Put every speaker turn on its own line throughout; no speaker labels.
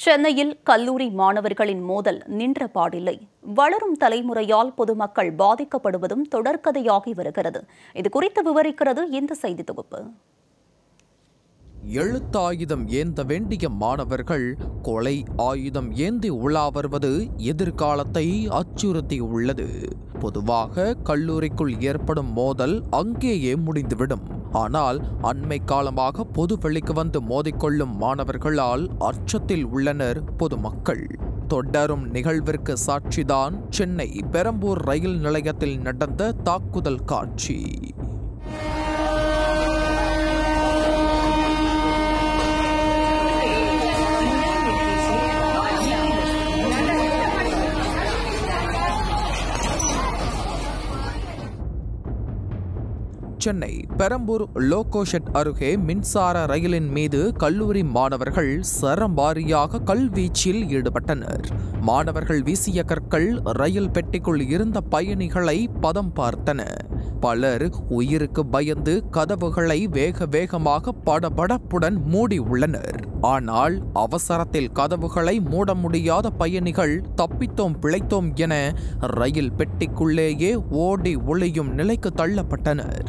சென்னையில் கல்லூரி மாணவர்களின் மோதல் நின்ற பாடில்லை வளரும் தலைமுறையால் பொதுமக்கள் பாதிக்கப்படுவதும் தொடர்கதையாகி வருகிறது இது குறித்து விவரிக்கிறது இந்த செய்தி தொகுப்பு
எழுத்தாயுதம் ஏந்த வேண்டிய மாணவர்கள் கொலை ஆயுதம் ஏந்தி உலா வருவது எதிர்காலத்தை அச்சுறுத்தி உள்ளது பொதுவாக கல்லூரிக்குள் ஏற்படும் மோதல் அங்கேயே முடிந்துவிடும் ஆனால் அண்மை காலமாக பொது வெளிக்கு வந்து மோதிக்கொள்ளும் மாணவர்களால் அச்சத்தில் உள்ளனர் பொதுமக்கள் தொடரும் நிகழ்விற்கு சாட்சிதான் சென்னை பெரம்பூர் ரயில் நிலையத்தில் நடந்த தாக்குதல் காட்சி சென்னை பெரம்பூர் லோகோ ஷெட் அருகே மின்சார ரயிலின் மீது கல்லூரி மாணவர்கள் சரமாரியாக கல்வீச்சில் ஈடுபட்டனர் மாணவர்கள் வீசிய கற்கள் ரயில் பெட்டிக்குள் இருந்த பயணிகளை பதம் பார்த்தன பலர் உயிருக்கு பயந்து கதவுகளை வேக வேகமாக படபடப்புடன் மூடி உள்ளனர் ஆனால் அவசரத்தில் கதவுகளை மூட முடியாத பயணிகள் தப்பித்தோம் பிழைத்தோம் என ரயில் பெட்டிக்குள்ளேயே ஓடி ஒளியும் நிலைக்கு தள்ளப்பட்டனர்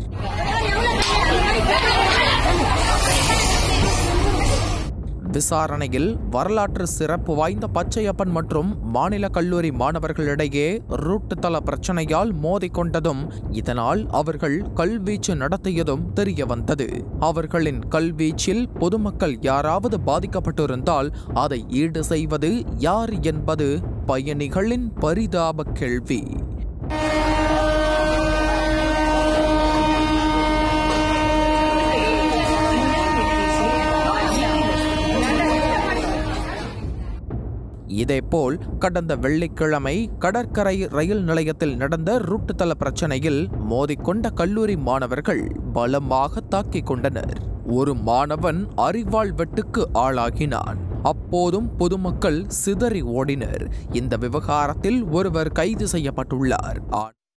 விசாரணையில் வரலாற்று சிறப்பு வாய்ந்த பச்சையப்பன் மற்றும் மாநில கல்லூரி மாணவர்களிடையே ரூட்டு தள பிரச்சனையால் மோதிக்கொண்டதும் இதனால் அவர்கள் கல்வீச்சு நடத்தியதும் தெரிய வந்தது அவர்களின் கல்வீச்சில் பொதுமக்கள் யாராவது பாதிக்கப்பட்டிருந்தால் அதை ஈடு செய்வது யார் என்பது பயணிகளின் பரிதாப கேள்வி இதேபோல் கடந்த வெள்ளிக்கிழமை கடற்கரை ரயில் நிலையத்தில் நடந்த ரூட்டுத்தள பிரச்சனையில் மோதிக்கொண்ட கல்லூரி மாணவர்கள் பலமாக தாக்கிக் கொண்டனர் ஒரு மாணவன் அறிவாள் வெட்டுக்கு ஆளாகினான் அப்போதும் பொதுமக்கள் சிதறி ஓடினர் இந்த விவகாரத்தில் ஒருவர் கைது செய்யப்பட்டுள்ளார் ஆ-